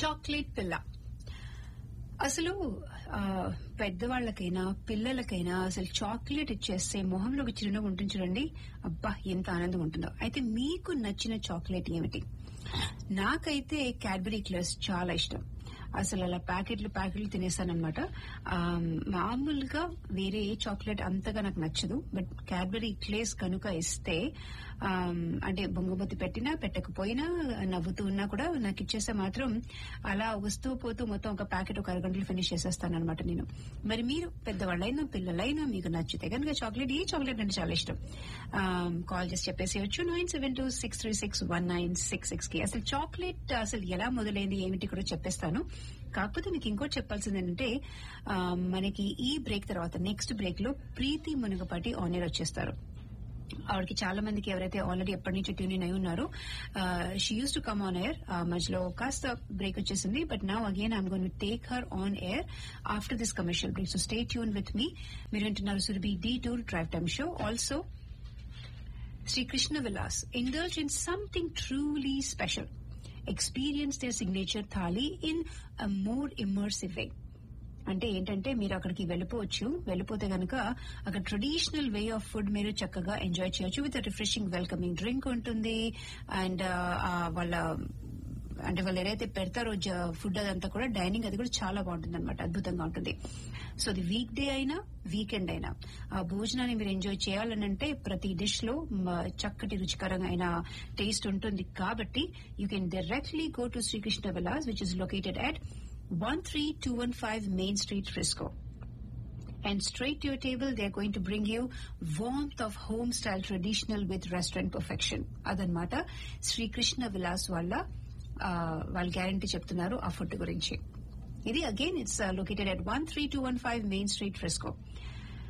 Chocolate పిల్ల అసలు ఆ, పెద్దవాళ్ళకైనా పిల్లలకైనా అసలు చాక్లెట్ ఇచ్చేస్తే మొహంలోకి చిరునవ్వు ఉంటుంది చూడండి అబ్బా ఎంత ఆనందం ఉంటుందో అయితే మీకు నచ్చిన చాక్లెట్ ఏమిటి నాకైతే క్యాడ్బరీ క్లర్స్ చాలా ఇష్టం అసలు అలా ప్యాకెట్లు ప్యాకెట్లు తినేసానమాట మామూలుగా వేరే ఏ చాక్లెట్ అంతగా నాకు నచ్చదు బట్ క్యాడ్బరీ క్లేస్ కనుక ఇస్తే ఆమ్, అంటే బొంగుబొత్తి పెట్టినా పెట్టకపోయినా నవ్వుతూ ఉన్నా కూడా నాకు ఇచ్చేస్తే మాత్రం అలా వస్తూ పోతూ మొత్తం ఒక ప్యాకెట్ ఒక అరగంటలు ఫినిష్ చేసేస్తాను అనమాట నేను మరి మీరు పెద్దవాళ్ళైనా పిల్లలైనా మీకు నచ్చితే కనుక చాక్లెట్ ఏ చాక్లెట్ అంటే చాలా ఇష్టం ఆమ్, కాల్ చేసి చెప్పేసేయచ్చు nine seven two six three six one nine six six కి అసలు చాక్లెట్ అసలు ఎలా మొదలైంది ఏమిటి కూడా చెప్పేస్తాను కాకపోతే మీకు ఇంకోటి చెప్పాల్సింది ఏంటంటే ఆ, మనకి ఈ బ్రేక్ తర్వాత నెక్స్ట్ బ్రేక్ లో ప్రీతి మునగపాటి ఆనర్ వచ్చేస్తారు ఆవిడకి చాలా మందికి ఎవరైతే ఆల్రెడీ ఎప్పటి నుంచి ట్యూన్ ఇన్ అయి ఉన్నారో she used to come on air మధ్యలో కాస్త బ్రేక్ వచ్చేసింది బట్ నా again I'm gonna take her on air after this commercial break so stay tune with me మీరు వింటున్నారు Surabhi the tour drive time show also Sri Krishna Vilas indulge in something truly special. Experience their signature thali in a more immersive way. అంటే ఏంటంటే మీరు అక్కడికి వెళ్ళిపోవచ్చు వెళ్ళిపోతే గనక అక్కడ ట్రెడిషనల్ వే ఆఫ్ ఫుడ్ మీరు చక్కగా ఎంజాయ్ చేయొచ్చు విత్ రిఫ్రెషింగ్ వెల్కమింగ్ డ్రింక్ ఉంటుంది అండ్ వాళ్ళ అంటే వాళ్ళు ఏదైతే పెడతారో ఫుడ్ అదంతా కూడా డైనింగ్ అది కూడా చాలా బాగుంటుంది అనమాట అద్భుతంగా ఉంటుంది సో అది వీక్ డే అయినా వీకెండ్ అయినా ఆ భోజనాన్ని మీరు ఎంజాయ్ చేయాలనంటే ప్రతి డిష్ లో మ, చక్కటి రుచికరమైన టేస్ట్ ఉంటుంది కాబట్టి you can directly go to Srikrishna Vilas which is located at one three two one five main street Frisco and straight to your table they're going to bring you warmth of home style traditional with restaurant perfection అదనమాట శ్రీకృష్ణ విలాస్ వాళ్ళ ఆ, వాళ్ళు guarantee చెప్తున్నారు ఆ food గురించి ఇది again it's located at one three two one five main street fresco